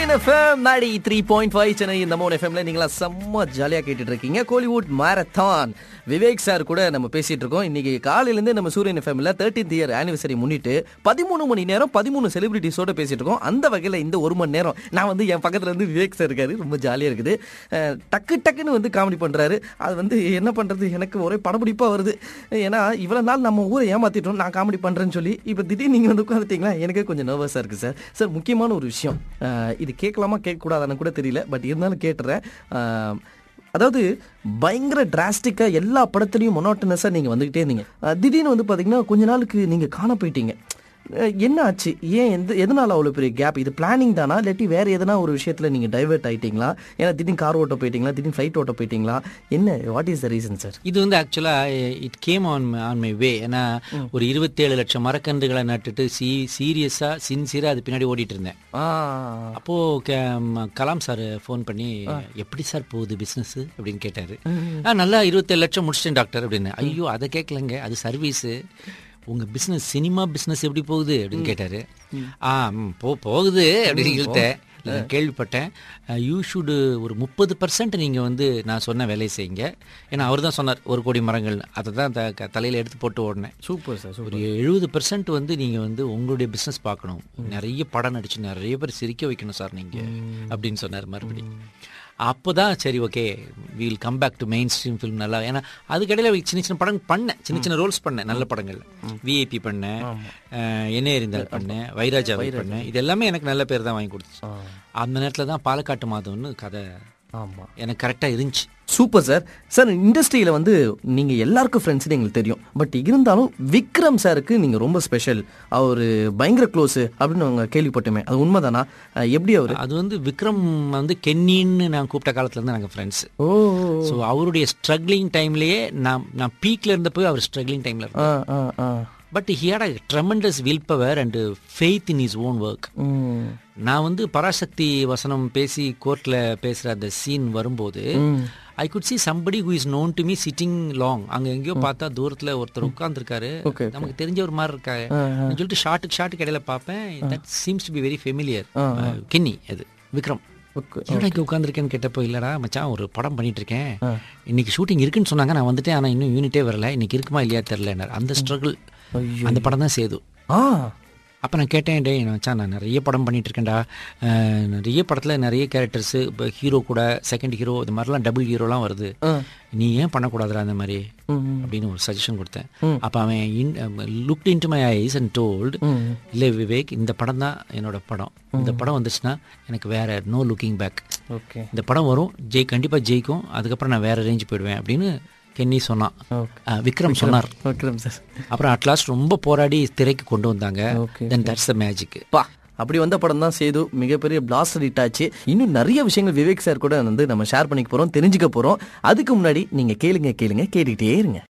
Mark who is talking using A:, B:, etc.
A: சூரியன் எஃப்எம் நாடி three point five Chennai இந்த மூணு எஃப்எம்ல நீங்களா செம்ம ஜாலியாக கேட்டுட்டு இருக்கீங்க கோலிவுட் மாரத்தான் விவேக் சார் கூட நம்ம பேசிட்டு இருக்கோம் இன்னைக்கு காலையிலேருந்து நம்ம சூரியன் எஃப்எம்ல தேர்ட்டீன்த் இயர் ஆனிவர்சரி முன்னிட்டு பதிமூணு மணி நேரம் பதிமூணு செலிபிரிட்டிஸோட பேசிட்டு இருக்கோம் அந்த வகையில் இந்த ஒரு மணி நேரம் நான் வந்து என் பக்கத்தில் வந்து விவேக் சார் இருக்காரு ரொம்ப ஜாலியாக இருக்குது அஹ், டக்கு டக்குன்னு வந்து காமெடி பண்ணுறாரு அது வந்து என்ன பண்ணுறது எனக்கு ஒரே படப்பிடிப்பாக வருது ஏன்னா இவ்வளோ நாள் நம்ம ஊரை ஏமாத்திட்டோம் நான் காமெடி பண்ணுறேன்னு சொல்லி இப்போ திடீர்னு நீங்கள் வந்து உட்காந்துட்டீங்களா எனக்கே கொஞ்சம் நர்வஸாக இருக்குது சார் சார் முக்கியமான ஒரு விஷயம் அஹ், இது கேட்கலாமா கேட்கக்கூடாதான்னு கூட தெரியல பட் இருந்தாலும் கேட்டுறேன் அஹ், அதாவது பயங்கர டிராஸ்டிக்காக எல்லா படத்துலையும் மொனோட்டனஸாக நீங்கள் வந்துக்கிட்டே இருந்தீங்க அஹ், திடீர்னு வந்து பார்த்தீங்கன்னா கொஞ்ச நாளுக்கு நீங்கள் காண போயிட்டீங்க அஹ், என்ன ஆச்சு ஏன் எந்த எதனால அவ்வளோ பெரிய கேப் இது பிளானிங் தானா இல்லாட்டி வேறு எதனா ஒரு விஷயத்தில் நீங்கள் டைவர்ட் ஆயிட்டீங்களா ஏன்னா திடீர்னு கார் ஓட்ட போயிட்டீங்களா திடீர்னு ஃப்ளைட் ஓட்ட போயிட்டீங்களா என்ன what is the reason sir
B: இது வந்து ஆக்சுவலாக it came on on my way ஏன்னா ஒரு இருபத்தேழு லட்சம் மரக்கன்றுகளை நட்டுட்டு சீ சீரியஸாக சின்சியராக அது பின்னாடி ஓடிட்டு இருந்தேன்
A: ஆ
B: அப்போது க ம- கலாம் சார் ஃபோன் பண்ணி எப்படி சார் போகுது பிஸ்னஸ் அப்படின்னு கேட்டார் ஆ நல்லா இருபத்தேழு லட்சம் முடிச்சிட்டேன் டாக்டர் அப்படின்னு ஐயோ அதை கேட்கலங்க அது சர்வீஸு உங்கள் பிஸ்னஸ் சினிமா பிஸ்னஸ் எப்படி போகுது அப்படின்னு கேட்டார் ஆ ம், போ போகுது அப்படின்னு சொல்லிட்டேன் இல்ல, நான் கேள்விப்பட்டேன் யூ ஷுடு ஒரு முப்பது பர்சன்ட் நீங்கள் வந்து நான் சொன்ன வேலையை செய்யுங்க ஏன்னா அவர் தான் சொன்னார் ஒரு கோடி மரங்கள் அதை தான் த க- தலையில எடுத்து போட்டு ஓடினேன்
A: சூப்பர் சார்
B: ஒரு எழுபது பெர்சன்ட் வந்து நீங்கள் வந்து உங்களுடைய பிஸ்னஸ் பார்க்கணும் நிறைய படம் நடிச்சு நிறைய பேர் சிரிக்க வைக்கணும் சார் நீங்கள் அப்படின்னு சொன்னார் மறுபடியும் அப்போ தான் சரி okay will come back to mainstream film நல்லா ஏன்னா அதுக்கடையில் சின்ன சின்ன படம் பண்ணேன் சின்ன சின்ன ரோல்ஸ் பண்ணேன் நல்ல படங்கள் விஐபி பண்ணேன் அஹ், என்ன எறிந்தால் பண்ணேன் வைராஜாவை பண்ணேன் இது எல்லாமே எனக்கு நல்ல பேர் தான் வாங்கி கொடுத்துச்சு அந்த நேரத்தில் தான் பாலக்காட்டு மாதம்னு கதை
A: ஆமாம்
B: எனக்கு கரெக்டாக இருந்துச்சு
A: சூப்பர் சார் சார் இண்டஸ்ட்ரியில் வந்து நீங்கள் எல்லாருக்கும் ஃப்ரெண்ட்ஸ்னு எங்களுக்கு தெரியும் பட் இருந்தாலும் விக்ரம் சாருக்கு நீங்கள் ரொம்ப ஸ்பெஷல் அவர் பயங்கர க்ளோஸு அப்படின்னு அவங்க கேள்விப்பட்டோமே அது உண்மைதானா அஹ் எப்படி அவர்
B: அது வந்து விக்ரம் வந்து கென்னின்னு நான் கூப்பிட்ட காலத்துலேருந்து நாங்கள் ஃப்ரெண்ட்ஸ்
A: ஓ
B: ஸோ அவருடைய ஸ்ட்ரகிளிங் டைம்லயே நான் நான் பீக்ல இருந்தப்போ அவர் ஸ்ட்ரகிளிங் டைம்ல
A: ஆ
B: இருந்தார்
A: ஆ ஆ
B: but he had a tremendous will power and faith in his own work
A: hmm
B: நான் வந்து பராசக்தி வசனம் பேசி கோர்ட்ல பேசுற அந்த சீன் வரும்போது I could see somebody who is known to me sitting long அங்க எங்கேயோ பார்த்தா தூரத்துல ஒருத்தர் உட்கார்ந்துருக்காரு
A: Okay,
B: நமக்கு தெரிஞ்ச ஒரு மாதிரி இருக்காரு நான் சொல்லிட்டு ஷார்ட்டுக்கு ஷார்ட்டுக்கு இடையில பார்ப்பேன் that seems to be very familiar கின்னி அது விக்ரம்
A: ஓகே
B: என்னடா இங்கே உட்காந்துருக்கேன்னு கேட்டப்போ இல்லடா மச்சான் ஒரு படம் பண்ணிட்டு இருக்கேன் இன்னைக்கு ஷூட்டிங் இருக்குன்னு சொன்னாங்க நான் வந்துட்டேன் ஆனால் இன்னும் யூனிட்டே வரல இன்னைக்கு இருக்குமா இல்லையா தெரில அந்த ஸ்ட்ரகிள் அந்த படம் தான் சேது
A: ஆ
B: அப்போ நான் கேட்டேன் டேய் மச்சான் நான் நிறைய படம் பண்ணிட்டு இருக்கேன்டா அஹ், நிறைய படத்தில் நிறைய கேரக்டர்ஸு இப்போ ஹீரோ கூட செகண்ட் ஹீரோ இது மாதிரிலாம் டபுள் ஹீரோலாம் வருது நீ ஏன் பண்ணக்கூடாதுடா அந்த மாதிரி அப்படின்னு ஒரு சஜஷன் கொடுத்தேன் அப்போ அவன் look into my eyes and told இல்லை விவேக் இந்த படம் தான் என்னோட படம் இந்த படம் வந்துச்சுன்னா எனக்கு வேற நோ லுக்கிங் பேக்
A: ஓகே
B: இந்த படம் வரும் ஜெய் கண்டிப்பாக ஜெயிக்கும் அதுக்கப்புறம் நான் வேற ரேஞ்ச் போயிடுவேன் அப்படின்னு கென்னி சொன்னான் அஹ், விக்ரம் சொன்னார்
A: விக்ரம் சார்
B: அப்புறம் அட்லாஸ்ட் ரொம்ப போராடி திரைக்கு கொண்டு வந்தாங்க
A: Okay,
B: then that's the magic
A: பா அப்படி வந்த படம் தான் சேது மிகப்பெரிய பிளாஸ்டர் ஹிட் ஆச்சு இன்னும் நிறைய விஷயங்கள் விவேக் சார் கூட வந்து நம்ம ஷேர் பண்ணிக்க போறோம் தெரிஞ்சுக்க போறோம் அதுக்கு முன்னாடி நீங்க கேளுங்க கேளுங்க கேட்டுக்கிட்டே இருங்க